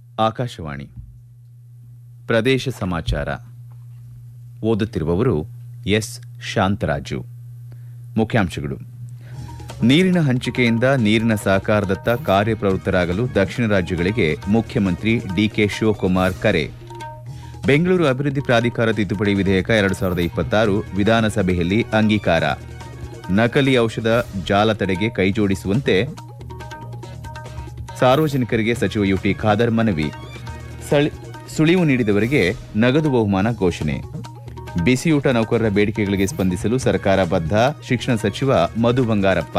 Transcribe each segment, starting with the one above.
ಆಕಾಶವಾಣಿ ಪ್ರದೇಶ ಸಮಾಚಾರ ಓದುತ್ತಿರುವವರು ಎಸ್ ಶಾಂತರಾಜು ಮುಖ್ಯಾಂಶಗಳು ನೀರಿನ ಹಂಚಿಕೆಯಿಂದ ನೀರಿನ ಸಹಕಾರದತ್ತ ಕಾರ್ಯಪ್ರವೃತ್ತರಾಗಲು ದಕ್ಷಿಣ ರಾಜ್ಯಗಳಿಗೆ ಮುಖ್ಯಮಂತ್ರಿ ಡಿಕೆ ಶಿವಕುಮಾರ್ ಕರೆ ಬೆಂಗಳೂರು ಅಭಿವೃದ್ಧಿ ಪ್ರಾಧಿಕಾರ ತಿದ್ದುಪಡಿ ವಿಧೇಯಕ ಎರಡು ಸಾವಿರದ ಇಪ್ಪತ್ತಾರು ವಿಧಾನಸಭೆಯಲ್ಲಿ ಅಂಗೀಕಾರ ನಕಲಿ ಔಷಧ ಜಾಲ ತಡೆಗೆ ಕೈಜೋಡಿಸುವಂತೆ ಸಾರ್ವಜನಿಕರಿಗೆ ಸಚಿವ ಯುಟಿ ಖಾದರ್ ಮನವಿ ಸಳಿ- ಸುಳಿವು ನೀಡಿದವರಿಗೆ ನಗದು ಬಹುಮಾನ ಘೋಷಣೆ ಬಿಸಿಯೂಟ ನೌಕರರ ಬೇಡಿಕೆಗಳಿಗೆ ಸ್ಪಂದಿಸಲು ಸರ್ಕಾರ ಬದ್ಧ ಶಿಕ್ಷಣ ಸಚಿವ ಮಧು ಬಂಗಾರಪ್ಪ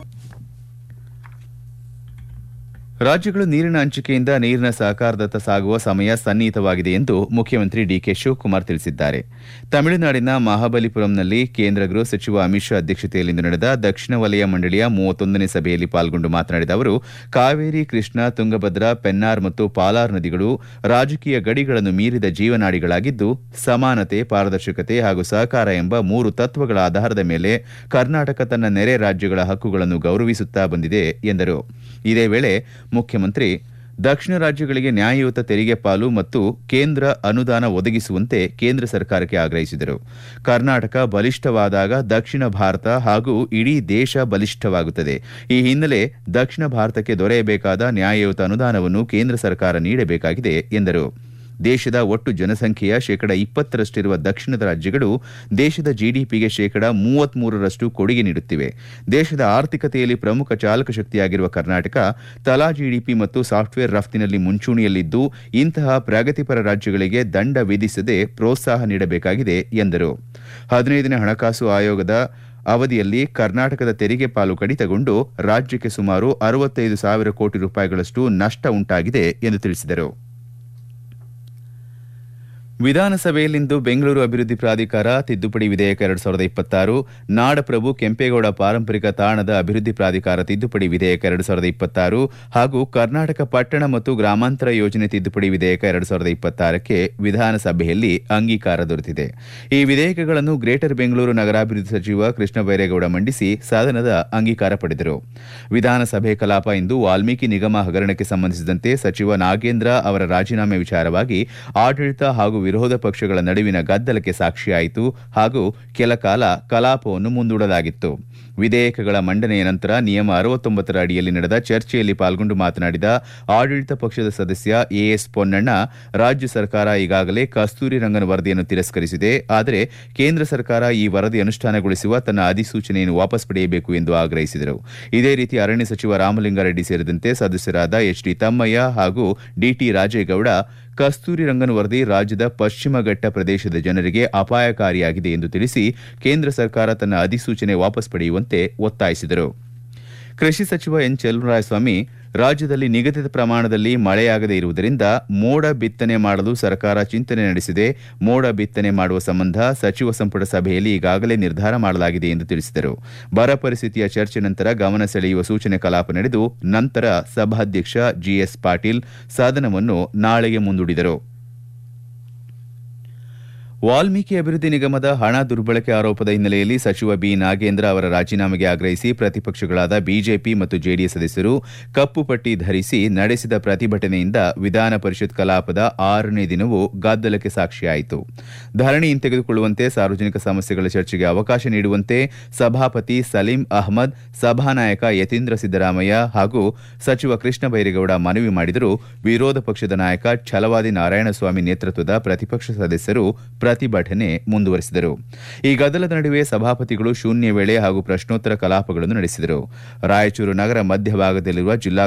ರಾಜ್ಯಗಳು ನೀರಿನ ಹಂಚಿಕೆಯಿಂದ ನೀರಿನ ಸಹಕಾರದತ್ತ ಸಾಗುವ ಸಮಯ ಸನ್ನಿಹಿತವಾಗಿದೆ ಎಂದು ಮುಖ್ಯಮಂತ್ರಿ ಡಿಕೆ ಶಿವಕುಮಾರ್ ತಿಳಿಸಿದ್ದಾರೆ ತಮಿಳುನಾಡಿನ ಮಹಾಬಲಿಪುರಂನಲ್ಲಿ ಕೇಂದ್ರ ಗೃಹ ಸಚಿವ ಅಮಿತ್ ಶಾ ಅಧ್ಯಕ್ಷತೆಯಲ್ಲಿಂದು ನಡೆದ ದಕ್ಷಿಣ ವಲಯ ಮಂಡಳಿಯ ಮೂವತ್ತೊಂದನೇ ಸಭೆಯಲ್ಲಿ ಪಾಲ್ಗೊಂಡು ಮಾತನಾಡಿದ ಅವರು ಕಾವೇರಿ ಕೃಷ್ಣ ತುಂಗಭದ್ರಾ ಪೆನ್ನಾರ್ ಮತ್ತು ಪಾಲಾರ್ ನದಿಗಳು ರಾಜಕೀಯ ಗಡಿಗಳನ್ನು ಮೀರಿದ ಜೀವನಾಡಿಗಳಾಗಿದ್ದು ಸಮಾನತೆ ಪಾರದರ್ಶಕತೆ ಹಾಗೂ ಸಹಕಾರ ಎಂಬ ಮೂರು ತತ್ವಗಳ ಆಧಾರದ ಮೇಲೆ ಕರ್ನಾಟಕ ತನ್ನ ನೆರೆ ರಾಜ್ಯಗಳ ಹಕ್ಕುಗಳನ್ನು ಗೌರವಿಸುತ್ತಾ ಬಂದಿದೆ ಎಂದರು ಇದೇ ವೇಳೆ ಮುಖ್ಯಮಂತ್ರಿ ದಕ್ಷಿಣ ರಾಜ್ಯಗಳಿಗೆ ನ್ಯಾಯಯುತ ತೆರಿಗೆ ಪಾಲು ಮತ್ತು ಕೇಂದ್ರ ಅನುದಾನ ಒದಗಿಸುವಂತೆ ಕೇಂದ್ರ ಸರ್ಕಾರಕ್ಕೆ ಆಗ್ರಹಿಸಿದರು ಕರ್ನಾಟಕ ಬಲಿಷ್ಠವಾದಾಗ ದಕ್ಷಿಣ ಭಾರತ ಹಾಗೂ ಇಡೀ ದೇಶ ಬಲಿಷ್ಠವಾಗುತ್ತದೆ ಈ ಹಿನ್ನೆಲೆ ದಕ್ಷಿಣ ಭಾರತಕ್ಕೆ ದೊರೆಯಬೇಕಾದ ನ್ಯಾಯಯುತ ಅನುದಾನವನ್ನು ಕೇಂದ್ರ ಸರ್ಕಾರ ನೀಡಬೇಕಾಗಿದೆ ಎಂದರು ದೇಶದ ಒಟ್ಟು ಜನಸಂಖ್ಯೆಯ ಶೇಕಡ ಇಪ್ಪತ್ತರಷ್ಟಿರುವ ದಕ್ಷಿಣದ ರಾಜ್ಯಗಳು ದೇಶದ ಜಿಡಿಪಿಗೆ ಶೇಕಡ ಮೂವತ್ಮೂರರಷ್ಟು ಕೊಡುಗೆ ನೀಡುತ್ತಿವೆ ದೇಶದ ಆರ್ಥಿಕತೆಯಲ್ಲಿ ಪ್ರಮುಖ ಚಾಲಕ ಶಕ್ತಿಯಾಗಿರುವ ಕರ್ನಾಟಕ ತಲಾ ಜಿಡಿಪಿ ಮತ್ತು ಸಾಫ್ಟ್ವೇರ್ ರಫ್ತಿನಲ್ಲಿ ಮುಂಚೂಣಿಯಲ್ಲಿದ್ದು ಇಂತಹ ಪ್ರಗತಿಪರ ರಾಜ್ಯಗಳಿಗೆ ದಂಡ ವಿಧಿಸದೆ ಪ್ರೋತ್ಸಾಹ ನೀಡಬೇಕಾಗಿದೆ ಎಂದರು ಹದಿನೈದನೇ ಹಣಕಾಸು ಆಯೋಗದ ಅವಧಿಯಲ್ಲಿ ಕರ್ನಾಟಕದ ತೆರಿಗೆ ಪಾಲು ಕಡಿತಗೊಂಡು ರಾಜ್ಯಕ್ಕೆ ಸುಮಾರು ಅರವತ್ತೈದು ಸಾವಿರ ಕೋಟಿ ರೂಪಾಯಿಗಳಷ್ಟು ನಷ್ಟ ಉಂಟಾಗಿದೆ ಎಂದು ತಿಳಿಸಿದರು ವಿಧಾನಸಭೆಯಲ್ಲಿಂದು ಬೆಂಗಳೂರು ಅಭಿವೃದ್ಧಿ ಪ್ರಾಧಿಕಾರ ತಿದ್ದುಪಡಿ ವಿಧೇಯಕ ಎರಡು ಸಾವಿರದ ಇಪ್ಪತ್ತಾರು ನಾಡಪ್ರಭು ಕೆಂಪೇಗೌಡ ಪಾರಂಪರಿಕ ತಾಣದ ಅಭಿವೃದ್ಧಿ ಪ್ರಾಧಿಕಾರ ತಿದ್ದುಪಡಿ ವಿಧೇಯಕ ಎರಡು ಸಾವಿರದ ಇಪ್ಪತ್ತಾರು ಹಾಗೂ ಕರ್ನಾಟಕ ಪಟ್ಟಣ ಮತ್ತು ಗ್ರಾಮಾಂತರ ಯೋಜನೆ ತಿದ್ದುಪಡಿ ವಿಧೇಯಕ ಎರಡು ಸಾವಿರದ ಇಪ್ಪತ್ತಾರಕ್ಕೆ ವಿಧಾನಸಭೆಯಲ್ಲಿ ಅಂಗೀಕಾರ ದೊರೆತಿದೆ ಈ ವಿಧೇಯಕಗಳನ್ನು ಗ್ರೇಟರ್ ಬೆಂಗಳೂರು ನಗರಾಭಿವೃದ್ಧಿ ಸಚಿವ ಕೃಷ್ಣ ಬೈರೇಗೌಡ ಮಂಡಿಸಿ ಸದನದ ಅಂಗೀಕಾರ ಪಡೆದರು ವಿಧಾನಸಭೆ ಕಲಾಪ ಇಂದು ವಾಲ್ಮೀಕಿ ನಿಗಮ ಹಗರಣಕ್ಕೆ ಸಂಬಂಧಿಸಿದಂತೆ ಸಚಿವ ನಾಗೇಂದ್ರ ಅವರ ರಾಜೀನಾಮೆ ವಿಚಾರವಾಗಿ ಆಡಳಿತ ಹಾಗೂ ವಿರೋಧ ಪಕ್ಷಗಳ ನಡುವಿನ ಗದ್ದಲಕ್ಕೆ ಸಾಕ್ಷಿಯಾಯಿತು ಹಾಗೂ ಕೆಲ ಕಾಲ ಕಲಾಪವನ್ನು ಮುಂದೂಡಲಾಗಿತ್ತು ವಿಧೇಯಕಗಳ ಮಂಡನೆಯ ನಂತರ ನಿಯಮ ಅರವತ್ತೊಂಬತ್ತರ ಅಡಿಯಲ್ಲಿ ನಡೆದ ಚರ್ಚೆಯಲ್ಲಿ ಪಾಲ್ಗೊಂಡು ಮಾತನಾಡಿದ ಆಡಳಿತ ಪಕ್ಷದ ಸದಸ್ಯ ಎಎಸ್ ಪೊನ್ನಣ್ಣ ರಾಜ್ಯ ಸರ್ಕಾರ ಈಗಾಗಲೇ ಕಸ್ತೂರಿ ರಂಗನ್ ವರದಿಯನ್ನು ತಿರಸ್ಕರಿಸಿದೆ ಆದರೆ ಕೇಂದ್ರ ಸರ್ಕಾರ ಈ ವರದಿ ಅನುಷ್ಠಾನಗೊಳಿಸುವ ತನ್ನ ಅಧಿಸೂಚನೆಯನ್ನು ವಾಪಸ್ ಪಡೆಯಬೇಕು ಎಂದು ಆಗ್ರಹಿಸಿದರು ಇದೇ ರೀತಿ ಅರಣ್ಯ ಸಚಿವ ರಾಮಲಿಂಗಾರೆಡ್ಡಿ ಸೇರಿದಂತೆ ಸದಸ್ಯರಾದ ಎಚ್ ಡಿ ತಮ್ಮಯ್ಯ ಹಾಗೂ ಡಿಟಿ ರಾಜೇಗೌಡ ಕಸ್ತೂರಿ ರಂಗನ್ ವರದಿ ರಾಜ್ಯದ ಪಶ್ಚಿಮ ಘಟ್ಟ ಪ್ರದೇಶದ ಜನರಿಗೆ ಅಪಾಯಕಾರಿಯಾಗಿದೆ ಎಂದು ತಿಳಿಸಿ ಕೇಂದ್ರ ಸರ್ಕಾರ ತನ್ನ ಅಧಿಸೂಚನೆ ವಾಪಸ್ ಪಡೆಯುವಂತೆ ಒತ್ತಾಯಿಸಿದರು ಕೃಷಿ ಸಚಿವ ಎನ್ ಚೆಲುವರಾಯಸ್ವಾಮಿ ರಾಜ್ಯದಲ್ಲಿ ನಿಗದಿತ ಪ್ರಮಾಣದಲ್ಲಿ ಮಳೆಯಾಗದೇ ಇರುವುದರಿಂದ ಮೋಡ ಬಿತ್ತನೆ ಮಾಡಲು ಸರ್ಕಾರ ಚಿಂತನೆ ನಡೆಸಿದೆ ಮೋಡ ಬಿತ್ತನೆ ಮಾಡುವ ಸಂಬಂಧ ಸಚಿವ ಸಂಪುಟ ಸಭೆಯಲ್ಲಿ ಈಗಾಗಲೇ ನಿರ್ಧಾರ ಮಾಡಲಾಗಿದೆ ಎಂದು ತಿಳಿಸಿದರು ಬರ ಪರಿಸ್ಥಿತಿಯ ಚರ್ಚೆ ನಂತರ ಗಮನ ಸೆಳೆಯುವ ಸೂಚನೆ ಕಲಾಪ ನಡೆದು ನಂತರ ಸಭಾಧ್ಯಕ್ಷ ಜಿಎಸ್ ಪಾಟೀಲ್ ಸದನವನ್ನು ನಾಳೆಗೆ ಮುಂದೂಡಿದರು ವಾಲ್ಮೀಕಿ ಅಭಿವೃದ್ಧಿ ನಿಗಮದ ಹಣ ದುರ್ಬಳಕೆ ಆರೋಪದ ಹಿನ್ನೆಲೆಯಲ್ಲಿ ಸಚಿವ ಬಿ ನಾಗೇಂದ್ರ ಅವರ ರಾಜೀನಾಮೆಗೆ ಆಗ್ರಹಿಸಿ ಪ್ರತಿಪಕ್ಷಗಳಾದ ಬಿಜೆಪಿ ಮತ್ತು ಜೆಡಿಎಸ್ ಸದಸ್ಯರು ಕಪ್ಪು ಪಟ್ಟಿ ಧರಿಸಿ ನಡೆಸಿದ ಪ್ರತಿಭಟನೆಯಿಂದ ವಿಧಾನ ಪರಿಷತ್ ಕಲಾಪದ ಆರನೇ ದಿನವೂ ಗದ್ದಲಕ್ಕೆ ಸಾಕ್ಷಿಯಾಯಿತು ಧರಣಿ ಹಿಂತೆಗೆದುಕೊಳ್ಳುವಂತೆ ಸಾರ್ವಜನಿಕ ಸಮಸ್ಯೆಗಳ ಚರ್ಚೆಗೆ ಅವಕಾಶ ನೀಡುವಂತೆ ಸಭಾಪತಿ ಸಲೀಂ ಅಹ್ಮದ್ ಸಭಾನಾಯಕ ಯತೀಂದ್ರ ಸಿದ್ದರಾಮಯ್ಯ ಹಾಗೂ ಸಚಿವ ಕೃಷ್ಣ ಬೈರೇಗೌಡ ಮನವಿ ಮಾಡಿದರೂ ವಿರೋಧ ಪಕ್ಷದ ನಾಯಕ ಛಲವಾದಿ ನಾರಾಯಣಸ್ವಾಮಿ ನೇತೃತ್ವದ ಪ್ರತಿಪಕ್ಷ ಸದಸ್ಯರು ಪ್ರತಿಭಟನೆ ಮುಂದುವರೆಸಿದರು ಈ ಗದ್ದಲದ ನಡುವೆ ಸಭಾಪತಿಗಳು ಶೂನ್ಯ ವೇಳೆ ಹಾಗೂ ಪ್ರಶ್ನೋತ್ತರ ಕಲಾಪಗಳನ್ನು ನಡೆಸಿದರು ರಾಯಚೂರು ನಗರ ಮಧ್ಯಭಾಗದಲ್ಲಿರುವ ಜಿಲ್ಲಾ